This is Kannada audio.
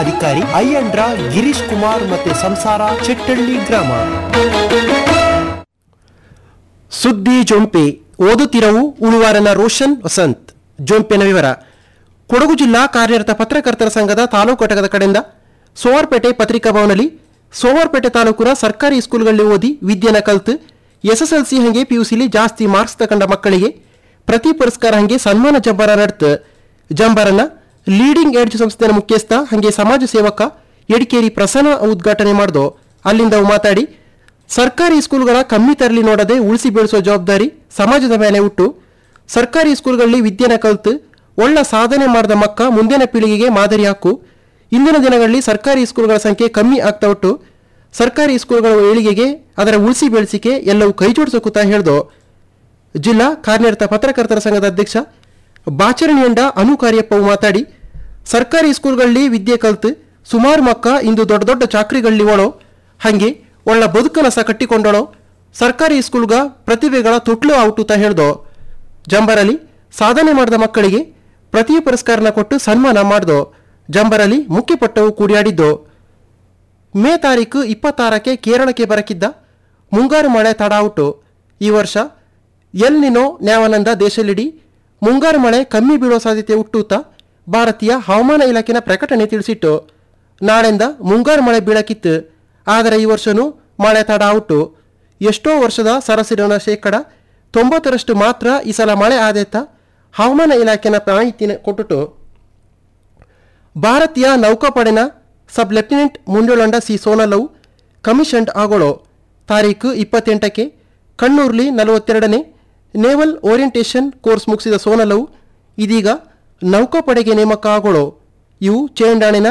ಅಧಿಕಾರಿ ಅಯ್ಯಂಡ್ರ ಗಿರೀಶ್ ಕುಮಾರ್ ಮತ್ತೆ ಸಂಸಾರ ಚೆಟ್ಟಳ್ಳಿ ಗ್ರಾಮ ಸುದ್ದಿ ಜೊಂಪೆ ಓದುತ್ತಿರವು ಉಳುವಾರನ ರೋಷನ್ ವಸಂತ್ ಜೊಂಪೆನ ವಿವರ ಕೊಡಗು ಜಿಲ್ಲಾ ಕಾರ್ಯರತ ಪತ್ರಕರ್ತರ ಸಂಘದ ತಾಲೂಕು ಘಟಕದ ಕಡೆಯಿಂದ ಸೋವಾರ್ಪೇಟೆ ಪತ್ರಿಕಾ ಭವನಲ್ಲಿ ಸೋವಾರ್ಪೇಟೆ ತಾಲೂಕಿನ ಸರ್ಕಾರಿ ಸ್ಕೂಲ್ಗಳಲ್ಲಿ ಓದಿ ವಿದ್ಯೆನ ಕಲ್ತು ಎಸ್ಎಸ್ಎಲ್ಸಿ ಹಂಗೆ ಪಿಯುಸಿಲಿ ಜಾಸ್ತಿ ಮಾರ್ಕ್ಸ್ ತಗೊಂಡ ಮಕ್ಕಳಿಗೆ ಪ್ರತಿ ಪುರಸ್ಕಾರ ಹಂಗೆ ಸನ್ಮಾನ ಜಂಬಾರ ನಡೆತು ಜಂಬಾರನ ಲೀಡಿಂಗ್ ಎಡ್ಜ್ ಸಂಸ್ಥೆಯ ಮುಖ್ಯಸ್ಥ ಹಂಗೆ ಸಮಾಜ ಸೇವಕ ಎಡಿಕೇರಿ ಪ್ರಸನ್ನ ಉದ್ಘಾಟನೆ ಮಾಡ್ದು ಅಲ್ಲಿಂದ ಅವು ಮಾತಾಡಿ ಸರ್ಕಾರಿ ಸ್ಕೂಲ್ಗಳ ಕಮ್ಮಿ ತರಲಿ ನೋಡದೆ ಉಳಿಸಿ ಬೆಳೆಸೋ ಜವಾಬ್ದಾರಿ ಸಮಾಜದ ಮೇಲೆ ಉಟ್ಟು ಸರ್ಕಾರಿ ಸ್ಕೂಲ್ಗಳಲ್ಲಿ ವಿದ್ಯೆನ ಕಲ್ತು ಒಳ್ಳ ಸಾಧನೆ ಮಾಡಿದ ಮಕ್ಕ ಮುಂದಿನ ಪೀಳಿಗೆಗೆ ಮಾದರಿ ಹಾಕು ಇಂದಿನ ದಿನಗಳಲ್ಲಿ ಸರ್ಕಾರಿ ಸ್ಕೂಲ್ಗಳ ಸಂಖ್ಯೆ ಕಮ್ಮಿ ಆಗ್ತಾ ಉಂಟು ಸರ್ಕಾರಿ ಸ್ಕೂಲ್ಗಳ ಏಳಿಗೆಗೆ ಅದರ ಉಳಿಸಿ ಬೆಳೆಸಿಕೆ ಎಲ್ಲವೂ ಕೈ ಜೋಡಿಸೋಕುತ್ತ ಹೇಳ್ದು ಜಿಲ್ಲಾ ಕಾರ್ಯನಿರತ ಪತ್ರಕರ್ತರ ಸಂಘದ ಅಧ್ಯಕ್ಷ ಬಾಚರಣಿಯಂಡ ಅನು ಕಾರ್ಯಪ್ಪವು ಮಾತಾಡಿ ಸರ್ಕಾರಿ ಸ್ಕೂಲ್ಗಳಲ್ಲಿ ವಿದ್ಯೆ ಕಲ್ತು ಸುಮಾರು ಮಕ್ಕ ಇಂದು ದೊಡ್ಡ ದೊಡ್ಡ ಚಾಕ್ರಿಗಳಲ್ಲಿ ಓಳೋ ಹಾಗೆ ಒಳ್ಳ ಬದುಕನಸ ಕಟ್ಟಿಕೊಂಡಳೋ ಸರ್ಕಾರಿ ಸ್ಕೂಲ್ಗ ಪ್ರತಿಭೆಗಳ ತೊಟ್ಲು ಔಟುತ ಹೇಳ್ದೋ ಜಂಬರಲ್ಲಿ ಸಾಧನೆ ಮಾಡಿದ ಮಕ್ಕಳಿಗೆ ಪ್ರತಿ ಪುರಸ್ಕಾರನ ಕೊಟ್ಟು ಸನ್ಮಾನ ಮಾಡ್ದೋ ಜಂಬರಲ್ಲಿ ಮುಖ್ಯಪಟ್ಟವು ಕೂಡಿಯಾಡಿದ್ದು ಮೇ ತಾರೀಕು ಇಪ್ಪತ್ತಾರಕ್ಕೆ ಕೇರಳಕ್ಕೆ ಬರಕಿದ್ದ ಮುಂಗಾರು ಮಳೆ ತಡಾವುಟು ಈ ವರ್ಷ ಎಲ್ ನಿನೋ ನ್ಯಾವಾನಂದ ದೇಶಲಿಡಿ ಮುಂಗಾರು ಮಳೆ ಕಮ್ಮಿ ಬೀಳೋ ಸಾಧ್ಯತೆ ಹುಟ್ಟುತ್ತಾ ಭಾರತೀಯ ಹವಾಮಾನ ಇಲಾಖೆನ ಪ್ರಕಟಣೆ ತಿಳಿಸಿಟ್ಟು ನಾಳೆಂದ ಮುಂಗಾರು ಮಳೆ ಬೀಳಕಿತ್ತು ಆದರೆ ಈ ವರ್ಷನೂ ಮಳೆ ತಡಾವುಟು ಎಷ್ಟೋ ವರ್ಷದ ಸರಾಸರಿನ ಶೇಕಡ ತೊಂಬತ್ತರಷ್ಟು ಮಾತ್ರ ಈ ಸಲ ಮಳೆ ಆದೇತ ಹವಾಮಾನ ಇಲಾಖೆನ ಮಾಹಿತಿನ ಕೊಟ್ಟುಟು ಭಾರತೀಯ ನೌಕಾಪಡೆನ ಸಬ್ ಲೆಫ್ಟಿನೆಂಟ್ ಮುಂಡೋಳಂಡ ಸಿ ಸೋನಲವು ಕಮಿಷನ್ಡ್ ಆಗೋಳು ತಾರೀಕು ಇಪ್ಪತ್ತೆಂಟಕ್ಕೆ ಕಣ್ಣೂರ್ಲಿ ನಲವತ್ತೆರಡನೇ ನೇವಲ್ ಓರಿಯಂಟೇಷನ್ ಕೋರ್ಸ್ ಮುಗಿಸಿದ ಸೋನಲವು ಇದೀಗ ನೌಕಾಪಡೆಗೆ ನೇಮಕ ಆಗೋಳು ಇವು ಚೇಂಡಾಣಿನ